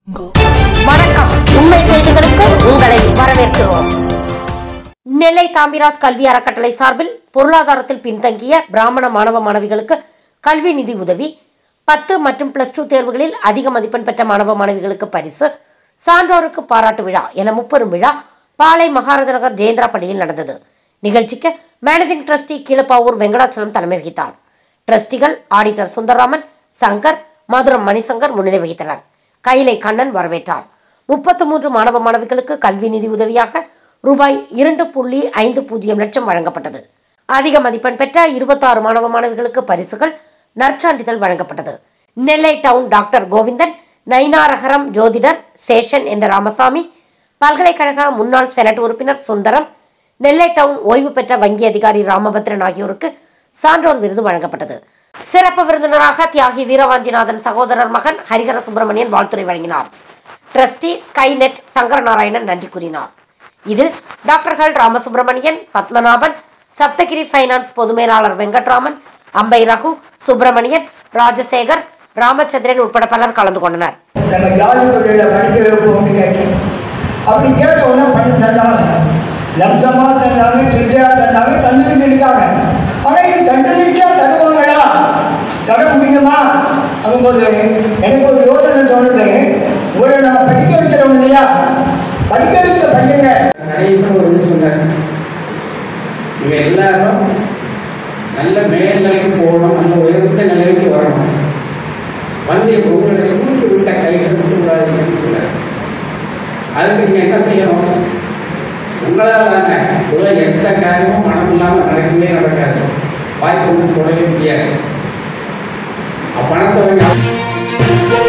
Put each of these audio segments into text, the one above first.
வணக்கம் உண்மை செய்திகளுக்கு உங்களை வரவேற்கிறோம் நெல்லை தாம்பிராஸ் கல்வி அறக்கட்டளை சார்பில் பொருளாதாரத்தில் பின்தங்கிய பிராமண மாணவ மாணவிகளுக்கு கல்வி நிதி உதவி பத்து மற்றும் பிளஸ் டூ தேர்வுகளில் அதிக மதிப்பெண் பெற்ற மாணவ மாணவிகளுக்கு பரிசு சான்றோருக்கு பாராட்டு விழா என முப்பெரும் விழா பாளை மகாராஜ நகர் ஜெயந்திரா பள்ளியில் நடந்தது நிகழ்ச்சிக்கு மேனேஜிங் ட்ரஸ்டி கீழப்பாவூர் வெங்கடாச்சலம் தலைமை வகித்தார் ட்ரஸ்டிகள் ஆடிட்டர் சுந்தரராமன் சங்கர் மதுரம் மணிசங்கர் முன்னிலை வகித்தனர் கைலை கண்ணன் வரவேற்றார் முப்பத்து மூன்று மாணவ மாணவிகளுக்கு கல்வி நிதி உதவியாக ரூபாய் இரண்டு புள்ளி ஐந்து பூஜ்ஜியம் லட்சம் வழங்கப்பட்டது அதிக மதிப்பெண் பெற்ற இருபத்தாறு மாணவ மாணவிகளுக்கு பரிசுகள் நற்சான்றிதழ் வழங்கப்பட்டது நெல்லை டவுன் டாக்டர் கோவிந்தன் நைனாரகரம் ஜோதிடர் சேஷன் என்ற ராமசாமி பல்கலைக்கழக முன்னாள் செனட் உறுப்பினர் சுந்தரம் நெல்லை டவுன் ஓய்வு பெற்ற வங்கி அதிகாரி ராமபத்ரன் ஆகியோருக்கு சான்றோர் விருது வழங்கப்பட்டது சிறப்பு விருந்தினராக தியாகி வீரவாஞ்சிநாதன் சகோதரர் மகன் ஹரிஹர சுப்பிரமணியன் வாழ்த்துரை வழங்கினார் ட்ரஸ்டி ஸ்கைநெட் சங்கரநாராயணன் நன்றி கூறினார் இதில் டாக்டர்கள் ராமசுப்பிரமணியன் பத்மநாபன் சப்தகிரி ஃபைனான்ஸ் பொது மேலாளர் வெங்கட்ராமன் அம்பை ரகு சுப்பிரமணியன் ராஜசேகர் ராமச்சந்திரன் உட்பட பலர் கலந்து கொண்டனர் நம்ம ஜாதி தொழில படிக்க வைப்போம்னு கேட்டேன் அப்படி கேட்ட உடனே பண்ணி தந்தாங்க லம்சமா தந்தாங்க சில்லையா தந்தாங்க தந்துட்டு இருக்காங்க ஆனால் இது தண்டனைக்கா தருவாங்களா தர முடியுமா அவங்க ஒரு எனக்கு ஒரு யோசனை தோணுது உங்களை நான் படிக்க வைக்கிறோம் இல்லையா படிக்க வைக்க பண்ணுங்க கடைசியில் ஒரு இது சொன்னார் இவங்க எல்லாரும் நல்ல மேல் நிலைக்கு போகணும் நல்ல உயர்ந்த நிலைக்கு வரணும் வந்து இப்போ உங்களுடைய மூச்சு விட்ட கைகள் விட்டுவிடாதீங்கன்னு சொன்னார் அதுக்கு நீங்கள் என்ன செய்யணும் உங்களால் தானே உலக எந்த காரியமும் மனம் இல்லாமல் நடக்கவே நடக்காது வாய்ப்பு ஒன்றும் தொடவே முடியாது அப்பணத்தை வந்து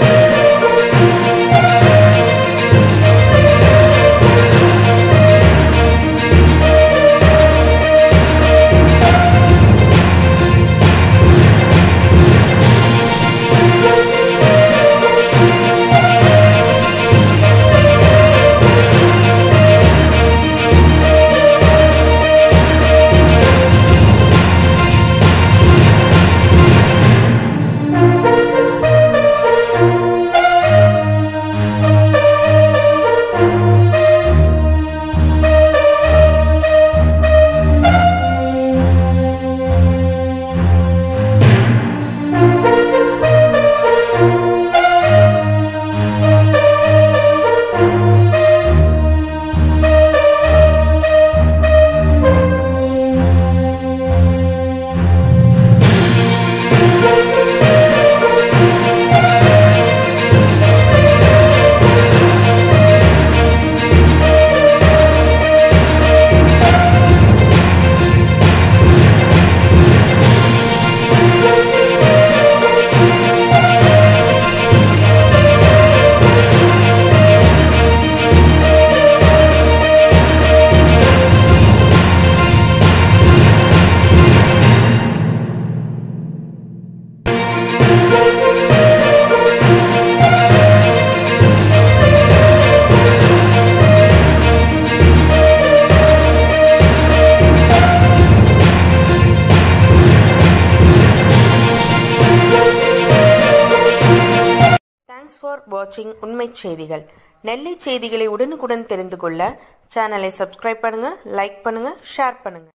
தேங்க்ஸ் ஃபார் வாட்சிங் உண்மை செய்திகள் நெல்லை செய்திகளை உடனுக்குடன் தெரிந்து கொள்ள சேனலை சப்ஸ்கிரைப் பண்ணுங்க லைக் பண்ணுங்க ஷேர் பண்ணுங்க